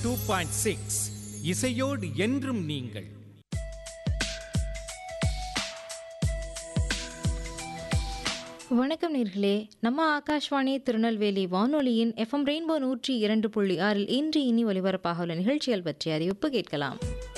two point six இசையோடு என்றும் நீங்கள் வணக்கம் நேர்களே நம்ம ஆகாஷ்வாணி திருநெல்வேலி வானொலியின் எஃப்எம் ரெயின்போ நூற்றி இரண்டு புள்ளி ஆறில் இன்று இனி ஒலிபரப்பாக உள்ள நிகழ்ச்சிகள் பற்றிய அறிவிப்பு கேட்கலாம்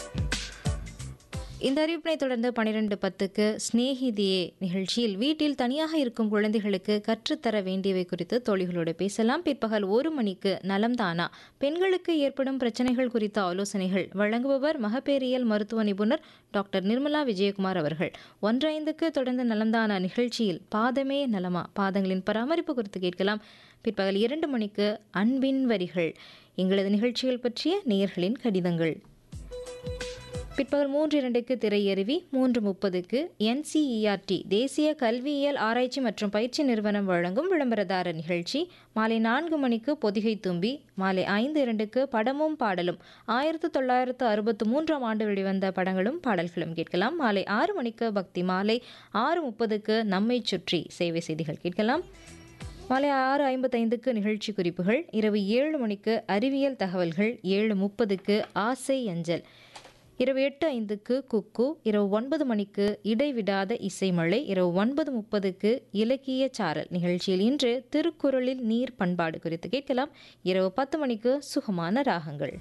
இந்த அறிவிப்பினை தொடர்ந்து பன்னிரெண்டு பத்துக்கு ஸ்நேகிதியே நிகழ்ச்சியில் வீட்டில் தனியாக இருக்கும் குழந்தைகளுக்கு கற்றுத்தர வேண்டியவை குறித்து தோழிகளோடு பேசலாம் பிற்பகல் ஒரு மணிக்கு நலம்தானா பெண்களுக்கு ஏற்படும் பிரச்சனைகள் குறித்த ஆலோசனைகள் வழங்குபவர் மகப்பேறியல் மருத்துவ நிபுணர் டாக்டர் நிர்மலா விஜயகுமார் அவர்கள் ஒன்றைந்துக்கு தொடர்ந்து நலம்தானா நிகழ்ச்சியில் பாதமே நலமா பாதங்களின் பராமரிப்பு குறித்து கேட்கலாம் பிற்பகல் இரண்டு மணிக்கு அன்பின் வரிகள் எங்களது நிகழ்ச்சிகள் பற்றிய நேயர்களின் கடிதங்கள் பிற்பகல் மூன்று இரண்டுக்கு திரையருவி மூன்று முப்பதுக்கு என்சிஇஆர்டி தேசிய கல்வியியல் ஆராய்ச்சி மற்றும் பயிற்சி நிறுவனம் வழங்கும் விளம்பரதார நிகழ்ச்சி மாலை நான்கு மணிக்கு பொதிகை தும்பி மாலை ஐந்து இரண்டுக்கு படமும் பாடலும் ஆயிரத்து தொள்ளாயிரத்து அறுபத்து மூன்றாம் ஆண்டு வெளிவந்த படங்களும் பாடல்களும் கேட்கலாம் மாலை ஆறு மணிக்கு பக்தி மாலை ஆறு முப்பதுக்கு நம்மை சுற்றி சேவை செய்திகள் கேட்கலாம் மாலை ஆறு ஐம்பத்தைந்துக்கு நிகழ்ச்சி குறிப்புகள் இரவு ஏழு மணிக்கு அறிவியல் தகவல்கள் ஏழு முப்பதுக்கு ஆசை அஞ்சல் இரவு எட்டு ஐந்துக்கு குக்கு இரவு ஒன்பது மணிக்கு இடைவிடாத இசைமழை இரவு ஒன்பது முப்பதுக்கு இலக்கிய சாரல் நிகழ்ச்சியில் இன்று திருக்குறளில் நீர் பண்பாடு குறித்து கேட்கலாம் இரவு பத்து மணிக்கு சுகமான ராகங்கள்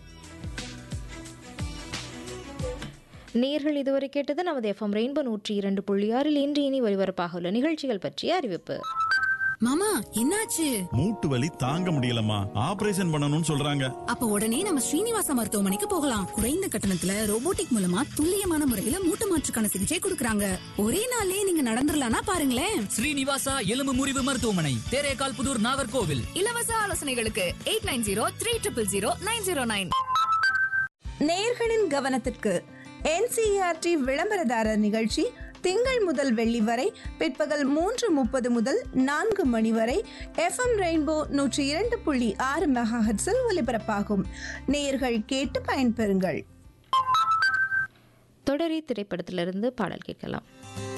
நேர்கள் இதுவரை கேட்டது நமது எஃப்எம் ரெயின்போ நூற்றி இரண்டு புள்ளி ஆறில் இன்று இனி ஒலிபரப்பாக உள்ள நிகழ்ச்சிகள் பற்றிய அறிவிப்பு மாமா என்னாச்சு மூட்டு வலி தாங்க முடியலம்மா ஆபரேஷன் பண்ணணும்னு சொல்றாங்க அப்ப உடனே நம்ம ஸ்ரீனிவாசா மருத்துவமனைக்கு போகலாம் குறைந்த கட்டணத்துல ரோபோட்டிக் மூலமா துல்லியமான முறையில மூட்டு மாற்றுக்கான சிகிச்சை கொடுக்கறாங்க ஒரே நாள்லயே நீங்க நடந்துடலாம்னா பாருங்களேன் ஸ்ரீனிவாசா எலும்பு முறிவு மருத்துவமனை தேரேகால் புதூர் நாகர்கோவில் இலவச ஆலோசனைகளுக்கு eight nine zero three triple zero nine zero nine நேயர்களின் கவனத்திற்கு என்சிஆர்டி விளம்பரதாரர் நிகழ்ச்சி திங்கள் முதல் வெள்ளி வரை பிற்பகல் மூன்று முப்பது முதல் நான்கு மணி வரை எஃப்எம் ரெயின்போ நூற்றி இரண்டு புள்ளி ஆறு மெகாஹெட்ஸில் ஒலிபரப்பாகும் நேயர்கள் கேட்டு பயன்பெறுங்கள் தொடரி திரைப்படத்திலிருந்து பாடல் கேட்கலாம்